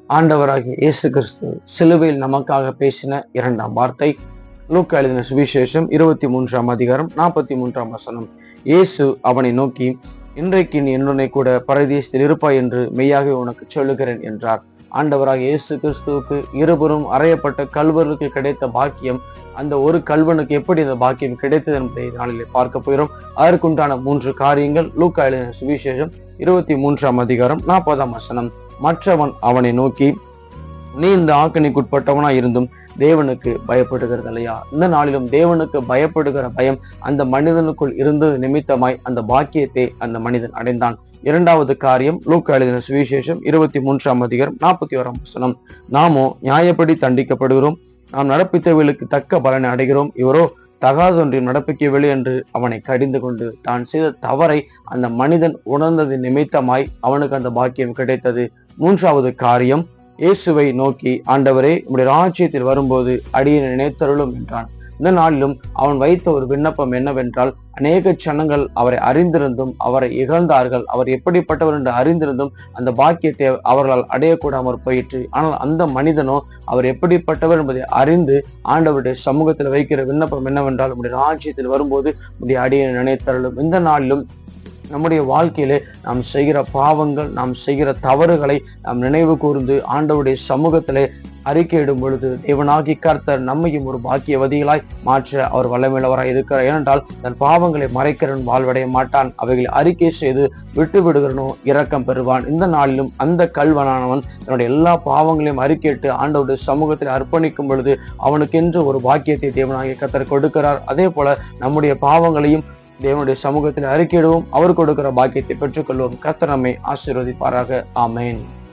ஆண்டவராகிய இயேசு கிறிஸ்து சிலுவையில் நமக்காக பேசின இரண்டாம் வார்த்தை லூக்கா எழுதின சுவிசேஷம் இருபத்தி மூன்றாம் அதிகாரம் நாற்பத்தி மூன்றாம் வசனம் இயேசு அவனை நோக்கி இன்றைக்கு நீ என்னுடனே கூட பரதேசத்தில் இருப்பாய் என்று மெய்யாக உனக்கு சொல்லுகிறேன் என்றார் ஆண்டவராக இயேசு கிறிஸ்துவுக்கு இருபுறம் அறையப்பட்ட கல்வருக்கு கிடைத்த பாக்கியம் அந்த ஒரு கல்வனுக்கு எப்படி அந்த பாக்கியம் கிடைத்தது என்பதை நாளிலே பார்க்க போகிறோம் அதற்குண்டான மூன்று காரியங்கள் லூக்கா எழுதின சுவிசேஷம் இருபத்தி மூன்றாம் அதிகாரம் நாற்பதாம் வசனம் மற்றவன் அவனை நோக்கி நீ இந்த ஆக்கணிக்குட்பட்டவனா இருந்தும் தேவனுக்கு பயப்படுகிறது இல்லையா இந்த நாளிலும் தேவனுக்கு பயப்படுகிற பயம் அந்த மனிதனுக்குள் இருந்தது நிமித்தமாய் அந்த பாக்கியத்தை அந்த மனிதன் அடைந்தான் இரண்டாவது காரியம் லூக்கா எழுதின சுவிசேஷம் இருபத்தி மூன்றாம் அதிகாரம் நாற்பத்தி ஓராம் வசனம் நாமோ நியாயப்படி தண்டிக்கப்படுகிறோம் நாம் நடப்பித்தவர்களுக்கு தக்க பலனை அடைகிறோம் இவரோ தகாதொன்றையும் நடப்பிக்கவில்லை என்று அவனை கடிந்து கொண்டு தான் செய்த தவறை அந்த மனிதன் உணர்ந்தது நிமித்தமாய் அவனுக்கு அந்த பாக்கியம் கிடைத்தது மூன்றாவது காரியம் இயேசுவை நோக்கி ஆண்டவரே உம்முடைய ராஜ்யத்தில் வரும்போது அடியை நினைத்தருளும் என்றான் இந்த நாளிலும் அவன் வைத்த ஒரு விண்ணப்பம் என்னவென்றால் அநேக ஜனங்கள் அவரை அறிந்திருந்தும் அவரை இகழ்ந்தார்கள் அவர் எப்படிப்பட்டவர் என்று அறிந்திருந்தும் அந்த பாக்கியத்தை அவர்களால் அடையக்கூடாமற் போயிற்று ஆனால் அந்த மனிதனோ அவர் எப்படிப்பட்டவர் என்பதை அறிந்து ஆண்டவருடைய சமூகத்தில் வைக்கிற விண்ணப்பம் என்னவென்றால் உடைய ராஜ்யத்தில் வரும்போது உடைய அடியை நினைத்தருளும் இந்த நாளிலும் நம்முடைய வாழ்க்கையிலே நாம் செய்கிற பாவங்கள் நாம் செய்கிற தவறுகளை நாம் நினைவு கூர்ந்து ஆண்டவருடைய சமூகத்திலே அறிக்கையிடும் பொழுது தேவனாகி கர்த்தர் நம்மையும் ஒரு பாக்கியவதிகளாய் மாற்ற அவர் வல்லமையுள்ளவராய் இருக்கிறார் ஏனென்றால் தன் பாவங்களை மறைக்கிறவன் வாழ்வடைய மாட்டான் அவைகளை அறிக்கை செய்து விட்டு விடுகிறனோ இரக்கம் பெறுவான் இந்த நாளிலும் அந்த கல்வனானவன் தன்னுடைய எல்லா பாவங்களையும் அறிக்கையிட்டு ஆண்டவருடைய சமூகத்தில் அர்ப்பணிக்கும் பொழுது அவனுக்கென்று ஒரு பாக்கியத்தை தேவனாகிய கர்த்தர் கொடுக்கிறார் அதே போல நம்முடைய பாவங்களையும் தேவனுடைய சமூகத்தில் அறிக்கையிடுவோம் அவர் கொடுக்கிற பாக்கியத்தை பெற்றுக்கொள்வோம் கர்த்தர் நம்மை ஆசீர்வதிப்பாராக ஆமேன்